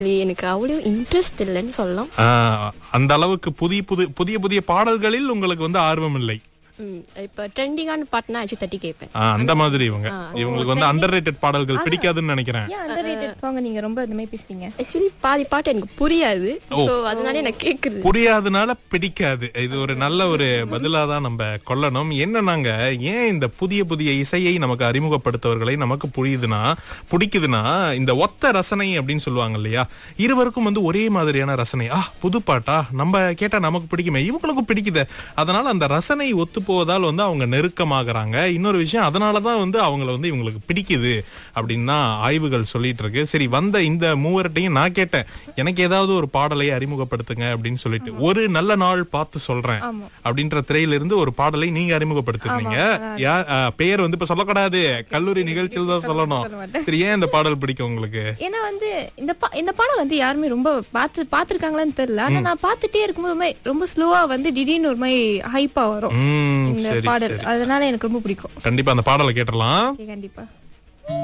எனக்கு அவ்வளோ இன்ட்ரெஸ்ட் இல்லைன்னு சொல்லலாம் ஆஹ், அந்த அளவுக்கு புதிய புது புதிய புதிய பாடல்களில் உங்களுக்கு வந்து ஆர்வம் இல்லை ம், இப்ப ட்ரெண்டிங்கான பாட்டுனா ஆச்சு தட்டி கேட்பேன் ஆஹ், அந்த மாதிரி இவங்க இவங்களுக்கு வந்து அண்டர் பாடல்கள் பிடிக்காதுன்னு நினைக்கிறேன் ஏன் அந்த ரேட்டட் சாங் நீங்க ரொம்ப இந்த மாதிரி பேசுறீங்க ஆக்சுவலி பாதி பாட்டு எனக்கு புரியாது ஸோ அதனால எனக்கு கேக்குது புரியாதனால பிடிக்காது இது ஒரு நல்ல ஒரு பதிலா தான் நம்ம கொள்ளணும் என்னன்னாங்க ஏன் இந்த புதிய புதிய இசையை நமக்கு அறிமுகப்படுத்தவர்களை நமக்கு புரியுதுன்னா பிடிக்குதுன்னா இந்த ஒத்த ரசனை அப்படின்னு சொல்லுவாங்க இல்லையா இருவருக்கும் வந்து ஒரே மாதிரியான ரசனை ஆ புது பாட்டா நம்ம கேட்டா நமக்கு பிடிக்குமே இவங்களுக்கும் பிடிக்குது அதனால அந்த ரசனை ஒத்து போவதால் வந்து அவங்க நெருக்கமாகறாங்க இன்னொரு விஷயம் அதனாலதான் வந்து அவங்கள வந்து இவங்களுக்கு பிடிக்குது அப்படின்னு தான் ஆய்வுகள் சொல்லிட்டு இருக்கு சரி வந்த இந்த மூவர்ட்டையும் நான் கேட்டேன் எனக்கு ஏதாவது ஒரு பாடலை அறிமுகப்படுத்துங்க அப்படின்னு சொல்லிட்டு ஒரு நல்ல நாள் பார்த்து சொல்றேன் அப்படின்ற திரையில இருந்து ஒரு பாடலை நீங்க அறிமுகப்படுத்துறீங்க யா- ஆ, பெயர் வந்து இப்ப சொல்லக்கூடாது கல்லூரி நிகழ்ச்சியில் தான் சொல்லணும் சரி ஏன் இந்த பாடல் பிடிக்கும் உங்களுக்கு ஏன்னா வந்து இந்த பா- இந்த படம் வந்து யாருமே ரொம்ப பார்த்து பார்த்திருக்காங்களான்னு தெரியல ஆனா நான் பார்த்துட்டே இருக்கும்போது ஒரு மாதிரி ரொம்ப ஸ்லோவா வந்து திடீர்னு ஒரு மாதிரி ஹைப்பா வரும் உம் இந்த சரி பாடல் சரி அதனால எனக்கு ரொம்ப பிடிக்கும் கண்டிப்பா அந்த பாடலை கேட்டுடலாம் Okay, கண்டிப்பா